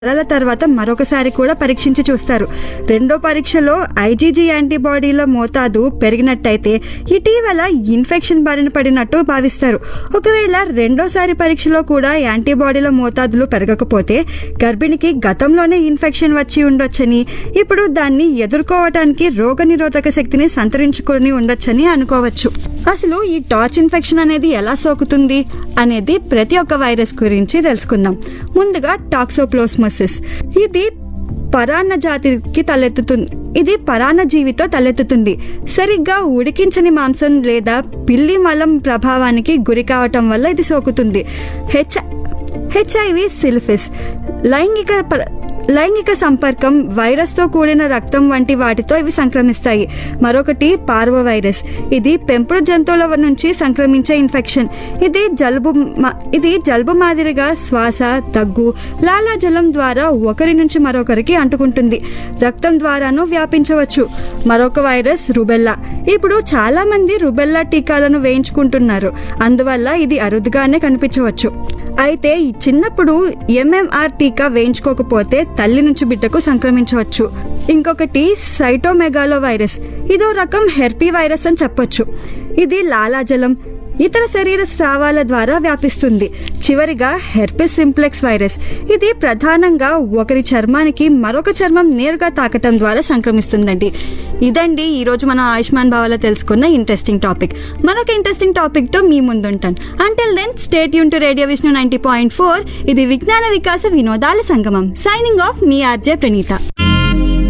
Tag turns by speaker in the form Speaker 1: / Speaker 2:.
Speaker 1: నెలల తర్వాత మరొకసారి కూడా పరీక్షించి చూస్తారు రెండో పరీక్షలో ఐజీజీ యాంటీబాడీల మోతాదు పెరిగినట్టయితే ఇటీవల ఇన్ఫెక్షన్ బారిన పడినట్టు భావిస్తారు ఒకవేళ రెండోసారి పరీక్షలో కూడా యాంటీబాడీల మోతాదులు పెరగకపోతే గర్భిణికి గతంలోనే ఇన్ఫెక్షన్ వచ్చి ఉండొచ్చని ఇప్పుడు దాన్ని ఎదుర్కోవటానికి రోగనిరోధక శక్తిని సంతరించుకొని ఉండొచ్చని అనుకోవచ్చు అసలు ఈ టార్చ్ ఇన్ఫెక్షన్ అనేది ఎలా సోకుతుంది అనేది ప్రతి ఒక్క వైరస్ గురించి తెలుసుకుందాం ముందుగా టాక్సోప్లోస్మోసిస్ ఇది పరాన్న జాతికి తలెత్తుతుంది ఇది పరాన్న జీవితో తలెత్తుతుంది సరిగ్గా ఉడికించని మాంసం లేదా పిల్లి మలం ప్రభావానికి గురి కావటం వల్ల ఇది సోకుతుంది హెచ్ హెచ్ఐవి సిల్ఫిస్ లైంగిక ప- లైంగిక సంపర్కం వైరస్తో కూడిన రక్తం వంటి వాటితో ఇవి సంక్రమిస్తాయి మరొకటి పార్వో వైరస్ ఇది పెంపుడు జంతువుల నుంచి సంక్రమించే ఇన్ఫెక్షన్ ఇది జలుబు మా- ఇది జలుబు మాదిరిగా శ్వాస దగ్గు లాలాజలం ద్వారా ఒకరి నుంచి మరొకరికి అంటుకుంటుంది రక్తం ద్వారాను వ్యాపించవచ్చు మరొక వైరస్ రుబెల్లా ఇప్పుడు చాలా మంది రుబెల్లా టీకాలను వేయించుకుంటున్నారు అందువల్ల ఇది అరుదుగానే కనిపించవచ్చు అయితే ఈ చిన్నప్పుడు ఎంఎంఆర్ టీకా వేయించుకోకపోతే తల్లి నుంచి బిడ్డకు సంక్రమించవచ్చు ఇంకొకటి సైటోమెగాలో వైరస్ ఇదో రకం హెర్పీ వైరస్ అని చెప్పొచ్చు ఇది లాలాజలం ఇతర శరీర స్రావాల ద్వారా వ్యాపిస్తుంది చివరిగా హెర్పిస్ సింప్లెక్స్ వైరస్ ఇది ప్రధానంగా ఒకరి చర్మానికి మరొక చర్మం నేరుగా తాకటం ద్వారా సంక్రమిస్తుందండి ఇదండి ఈరోజు మనం ఆయుష్మాన్ భావాలో తెలుసుకున్న ఇంట్రెస్టింగ్ టాపిక్ మరొక ఇంట్రెస్టింగ్ టాపిక్తో మీ ముందుంటాను అంటిల్ దెన్ స్టేట్ యూన్ to radio Vishnu ninety point four ఇది విజ్ఞాన వికాస వినోదాల సంగమం సైనింగ్ ఆఫ్ మీ ఆర్జే ప్రణీత